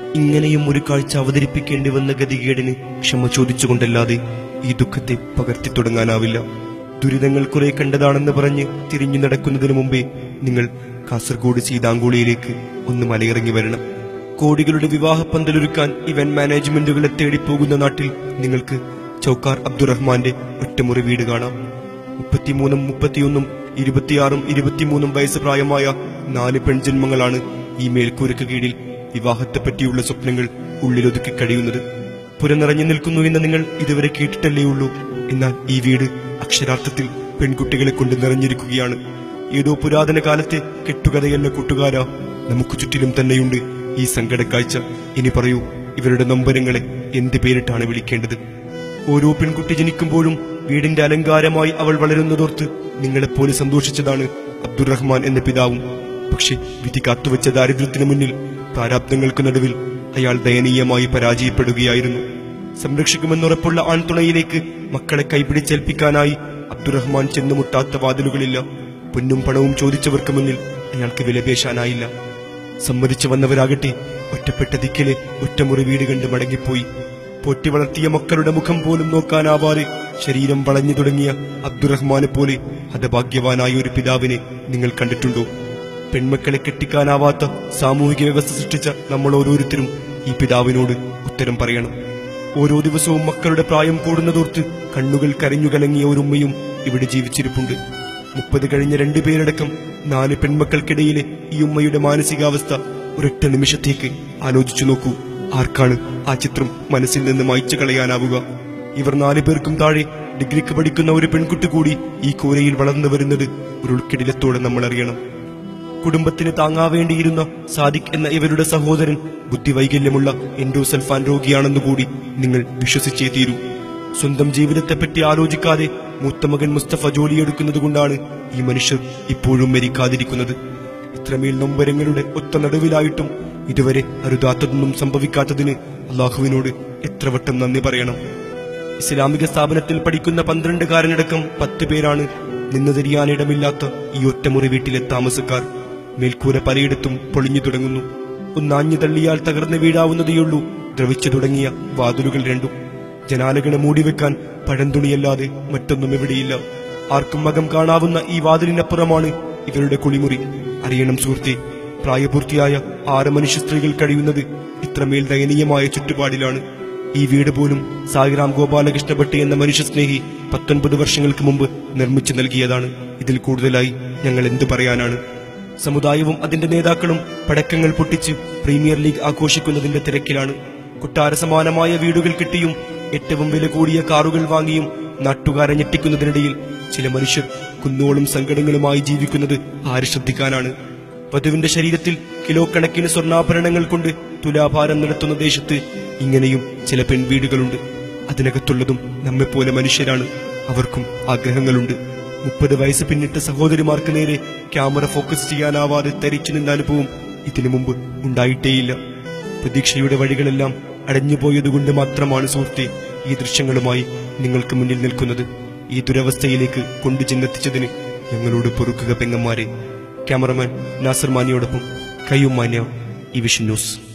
ഇങ്ങനെയും ഒരു കാഴ്ച അവതരിപ്പിക്കേണ്ടി വന്ന ഗതികേടിന് ക്ഷമ ചോദിച്ചുകൊണ്ടല്ലാതെ ഈ ദുഃഖത്തെ പകർത്തി തുടങ്ങാനാവില്ല ദുരിതങ്ങൾ കുറെ കണ്ടതാണെന്ന് പറഞ്ഞ് തിരിഞ്ഞു നടക്കുന്നതിനു മുമ്പേ നിങ്ങൾ കാസർഗോഡ് സീതാങ്കുളിയിലേക്ക് ഒന്ന് മലയിറങ്ങി വരണം കോടികളുടെ വിവാഹ പന്തലൊരുക്കാൻ ഇവന്റ് മാനേജ്മെന്റുകളെ തേടിപ്പോകുന്ന നാട്ടിൽ നിങ്ങൾക്ക് ചൌക്കാർ അബ്ദുറഹ്മാന്റെ ഒറ്റമുറി വീട് കാണാം മുപ്പത്തിമൂന്നും മുപ്പത്തിയൊന്നും ഇരുപത്തിയാറും ഇരുപത്തിമൂന്നും വയസ്സ് പ്രായമായ നാല് പെൺജന്മങ്ങളാണ് ഈ മേൽക്കൂരക്ക് കീഴിൽ വിവാഹത്തെപ്പറ്റിയുള്ള സ്വപ്നങ്ങൾ ഉള്ളിലൊതുക്കി കഴിയുന്നത് പുരനിറഞ്ഞു നിൽക്കുന്നു എന്ന് നിങ്ങൾ ഇതുവരെ കേട്ടിട്ടല്ലേ ഉള്ളൂ എന്നാൽ ഈ വീട് അക്ഷരാർത്ഥത്തിൽ പെൺകുട്ടികളെ കൊണ്ട് നിറഞ്ഞിരിക്കുകയാണ് ഏതോ പുരാതന കാലത്തെ കെട്ടുകഥയല്ല കൂട്ടുകാരാ നമുക്ക് ചുറ്റിലും തന്നെയുണ്ട് ഈ സങ്കടക്കാഴ്ച ഇനി പറയൂ ഇവരുടെ നൊമ്പരങ്ങളെ എന്ത് പേരിട്ടാണ് വിളിക്കേണ്ടത് ഓരോ പെൺകുട്ടി ജനിക്കുമ്പോഴും വീടിന്റെ അലങ്കാരമായി അവൾ വളരുന്നതോർത്ത് നിങ്ങളെപ്പോലെ സന്തോഷിച്ചതാണ് അബ്ദുറഹ്മാൻ എന്ന പിതാവും പക്ഷെ വിധി കാത്തുവച്ച ദാരിദ്ര്യത്തിനു മുന്നിൽ പ്രാരാബ്ദങ്ങൾക്ക് നടുവിൽ അയാൾ ദയനീയമായി പരാജയപ്പെടുകയായിരുന്നു സംരക്ഷിക്കുമെന്നുറപ്പുള്ള ആൺതുണയിലേക്ക് മക്കളെ കൈപിടിച്ചേൽപ്പിക്കാനായി അബ്ദുറഹ്മാൻ ചെന്നുമുട്ടാത്ത വാതിലുകളില്ല പൊന്നും പണവും ചോദിച്ചവർക്ക് മുന്നിൽ അയാൾക്ക് വിലപേശാനായില്ല സമ്മതിച്ചു വന്നവരാകട്ടെ ഒറ്റപ്പെട്ട ദിക്കിലെ ഒറ്റമുറി വീട് കണ്ട് മടങ്ങിപ്പോയി പൊറ്റി വളർത്തിയ മക്കളുടെ മുഖം പോലും നോക്കാനാവാതെ ശരീരം വളഞ്ഞു തുടങ്ങിയ അബ്ദുറഹ്മാനെ പോലെ ഹതഭാഗ്യവാനായ ഒരു പിതാവിനെ നിങ്ങൾ കണ്ടിട്ടുണ്ടോ പെൺമക്കളെ കെട്ടിക്കാനാവാത്ത സാമൂഹിക വ്യവസ്ഥ സൃഷ്ടിച്ച നമ്മൾ ഓരോരുത്തരും ഈ പിതാവിനോട് ഉത്തരം പറയണം ഓരോ ദിവസവും മക്കളുടെ പ്രായം കൂടുന്നതോർത്ത് കണ്ണുകൾ കരഞ്ഞു കലങ്ങിയ ഒരു ഉമ്മയും ഇവിടെ ജീവിച്ചിരിപ്പുണ്ട് മുപ്പത് കഴിഞ്ഞ രണ്ടുപേരടക്കം നാല് പെൺമക്കൾക്കിടയിലെ ഈ ഉമ്മയുടെ മാനസികാവസ്ഥ ഒരൊറ്റ നിമിഷത്തേക്ക് ആലോചിച്ചു നോക്കൂ ആർക്കാണ് ആ ചിത്രം മനസ്സിൽ നിന്ന് മായ്ച്ചു കളയാനാവുക ഇവർ നാലു പേർക്കും താഴെ ഡിഗ്രിക്ക് പഠിക്കുന്ന ഒരു പെൺകുട്ടി കൂടി ഈ കൂരയിൽ വളർന്നു വരുന്നത് ഒരു ഉൾക്കിടിലത്തോടെ നമ്മൾ അറിയണം കുടുംബത്തിന് താങ്ങാവേണ്ടിയിരുന്ന സാദിഖ് എന്ന ഇവരുടെ സഹോദരൻ ബുദ്ധിവൈകല്യമുള്ള എൻഡോസൽഫാൻ രോഗിയാണെന്ന് കൂടി നിങ്ങൾ വിശ്വസിച്ചേ തീരൂ സ്വന്തം ജീവിതത്തെപ്പറ്റി ആലോചിക്കാതെ മൂത്തമകൻ മുസ്തഫ ജോലിയെടുക്കുന്നത് കൊണ്ടാണ് ഈ മനുഷ്യർ ഇപ്പോഴും മരിക്കാതിരിക്കുന്നത് ഇത്രമേൽ നൊമ്പരങ്ങളുടെ ഒത്ത നടുവിലായിട്ടും ഇതുവരെ അരുതാത്തതൊന്നും സംഭവിക്കാത്തതിന് അള്ളാഹുവിനോട് എത്ര വട്ടം നന്ദി പറയണം ഇസ്ലാമിക സ്ഥാപനത്തിൽ പഠിക്കുന്ന പന്ത്രണ്ടുകാരനടക്കം പത്ത് പേരാണ് നിന്ന് തിരിയാനിടമില്ലാത്ത ഈ ഒറ്റമുറി വീട്ടിലെ താമസക്കാർ മേൽക്കൂര പലയിടത്തും പൊളിഞ്ഞു തുടങ്ങുന്നു ഒന്നാഞ്ഞു തള്ളിയാൽ തകർന്നു വീഴാവുന്നതേയുള്ളൂ ദ്രവിച്ചു തുടങ്ങിയ വാതിലുകൾ രണ്ടും ജനാലകളെ മൂടിവെക്കാൻ പഴന്തുണിയല്ലാതെ മറ്റൊന്നും എവിടെയില്ല ആർക്കും മകം കാണാവുന്ന ഈ വാതിലിനപ്പുറമാണ് ഇവരുടെ കുളിമുറി അറിയണം സുഹൃത്തെ പ്രായപൂർത്തിയായ ആറ് മനുഷ്യ സ്ത്രീകൾ കഴിയുന്നത് ഇത്രമേൽ ദയനീയമായ ചുറ്റുപാടിലാണ് ഈ വീട് പോലും സായിറാം ഗോപാലകൃഷ്ണ ഭട്ട് എന്ന മനുഷ്യസ്നേഹി പത്തൊൻപത് വർഷങ്ങൾക്ക് മുമ്പ് നിർമ്മിച്ചു നൽകിയതാണ് ഇതിൽ കൂടുതലായി ഞങ്ങൾ എന്തു പറയാനാണ് സമുദായവും അതിന്റെ നേതാക്കളും പടക്കങ്ങൾ പൊട്ടിച്ച് പ്രീമിയർ ലീഗ് ആഘോഷിക്കുന്നതിന്റെ തിരക്കിലാണ് കൊട്ടാര സമാനമായ വീടുകൾ കിട്ടിയും ഏറ്റവും വില കൂടിയ കാറുകൾ വാങ്ങിയും നാട്ടുകാരെ ഞെട്ടിക്കുന്നതിനിടയിൽ ചില മനുഷ്യർ കുന്നോളം സങ്കടങ്ങളുമായി ജീവിക്കുന്നത് ആര് ശ്രദ്ധിക്കാനാണ് വധുവിന്റെ ശരീരത്തിൽ കിലോ കണക്കിന് സ്വർണ്ണാഭരണങ്ങൾ കൊണ്ട് തുലാഭാരം നടത്തുന്ന ദേശത്ത് ഇങ്ങനെയും ചില പെൺവീടുകളുണ്ട് അതിനകത്തുള്ളതും നമ്മെപ്പോലെ മനുഷ്യരാണ് അവർക്കും ആഗ്രഹങ്ങളുണ്ട് മുപ്പത് വയസ്സ് പിന്നിട്ട സഹോദരിമാർക്ക് നേരെ ക്യാമറ ഫോക്കസ് ചെയ്യാനാവാതെ തരിച്ചു നിന്ന അനുഭവം ഇതിനു മുമ്പ് ഉണ്ടായിട്ടേയില്ല പ്രതീക്ഷയുടെ വഴികളെല്ലാം അടഞ്ഞുപോയതുകൊണ്ട് മാത്രമാണ് സുഹൃത്തെ ഈ ദൃശ്യങ്ങളുമായി നിങ്ങൾക്ക് മുന്നിൽ നിൽക്കുന്നത് ഈ ദുരവസ്ഥയിലേക്ക് കൊണ്ടു ചെന്നെത്തിച്ചതിന് ഞങ്ങളോട് പൊറുക്കുക പെങ്ങന്മാരെ ക്യാമറമാൻ നാസർ മാനിയോടൊപ്പം കയ്യും മാന്യ ഈ വിഷൻ ന്യൂസ്